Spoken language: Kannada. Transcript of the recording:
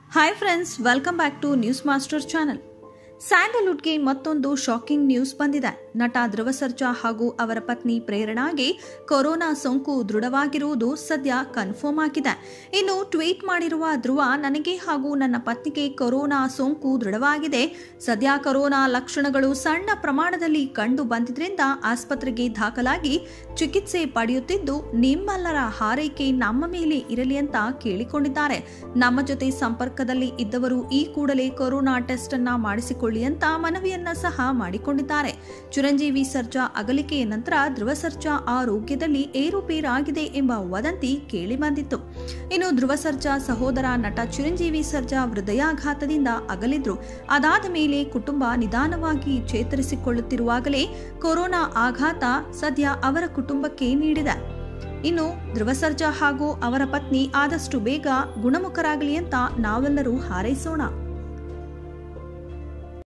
hi friends welcome back to News Master channel ಸ್ಯಾಂಡಲ್ವುಡ್ಗೆ ಮತ್ತೊಂದು ಶಾಕಿಂಗ್ ನ್ಯೂಸ್ ಬಂದಿದೆ ನಟ ಧ್ರುವ ಸರ್ಜಾ ಹಾಗೂ ಅವರ ಪತ್ನಿ ಪ್ರೇರಣಾಗೆ ಕೊರೋನಾ ಸೋಂಕು ದೃಢವಾಗಿರುವುದು ಸದ್ಯ ಕನ್ಫರ್ಮ್ ಆಗಿದೆ ಇನ್ನು ಟ್ವೀಟ್ ಮಾಡಿರುವ ಧ್ರುವ ನನಗೆ ಹಾಗೂ ನನ್ನ ಪತ್ನಿಗೆ ಕೊರೋನಾ ಸೋಂಕು ದೃಢವಾಗಿದೆ ಸದ್ಯ ಕೊರೋನಾ ಲಕ್ಷಣಗಳು ಸಣ್ಣ ಪ್ರಮಾಣದಲ್ಲಿ ಕಂಡು ಬಂದಿದ್ರಿಂದ ಆಸ್ಪತ್ರೆಗೆ ದಾಖಲಾಗಿ ಚಿಕಿತ್ಸೆ ಪಡೆಯುತ್ತಿದ್ದು ನಿಮ್ಮೆಲ್ಲರ ಹಾರೈಕೆ ನಮ್ಮ ಮೇಲೆ ಇರಲಿ ಅಂತ ಕೇಳಿಕೊಂಡಿದ್ದಾರೆ ನಮ್ಮ ಜೊತೆ ಸಂಪರ್ಕದಲ್ಲಿ ಇದ್ದವರು ಈ ಕೂಡಲೇ ಕೊರೋನಾ ಟೆಸ್ಟ್ ಅನ್ನ ಮಾಡಿಸಿಕೊಳ್ಳಿ ಅಂತ ಮನವಿಯನ್ನ ಸಹ ಮಾಡಿಕೊಂಡಿದ್ದಾರೆ ಚಿರಂಜೀವಿ ಸರ್ಜಾ ಅಗಲಿಕೆಯ ನಂತರ ಧ್ರುವ ಸರ್ಜಾ ಆರೋಗ್ಯದಲ್ಲಿ ಏರುಪೇರಾಗಿದೆ ಎಂಬ ವದಂತಿ ಕೇಳಿ ಬಂದಿತ್ತು ಇನ್ನು ಧ್ರುವ ಸರ್ಜಾ ಸಹೋದರ ನಟ ಚಿರಂಜೀವಿ ಸರ್ಜಾ ಹೃದಯಾಘಾತದಿಂದ ಅಗಲಿದ್ರು ಅದಾದ ಮೇಲೆ ಕುಟುಂಬ ನಿಧಾನವಾಗಿ ಚೇತರಿಸಿಕೊಳ್ಳುತ್ತಿರುವಾಗಲೇ ಕೊರೋನಾ ಆಘಾತ ಸದ್ಯ ಅವರ ಕುಟುಂಬಕ್ಕೆ ನೀಡಿದೆ ಇನ್ನು ಧ್ರುವ ಸರ್ಜಾ ಹಾಗೂ ಅವರ ಪತ್ನಿ ಆದಷ್ಟು ಬೇಗ ಗುಣಮುಖರಾಗಲಿ ಅಂತ ನಾವೆಲ್ಲರೂ ಹಾರೈಸೋಣ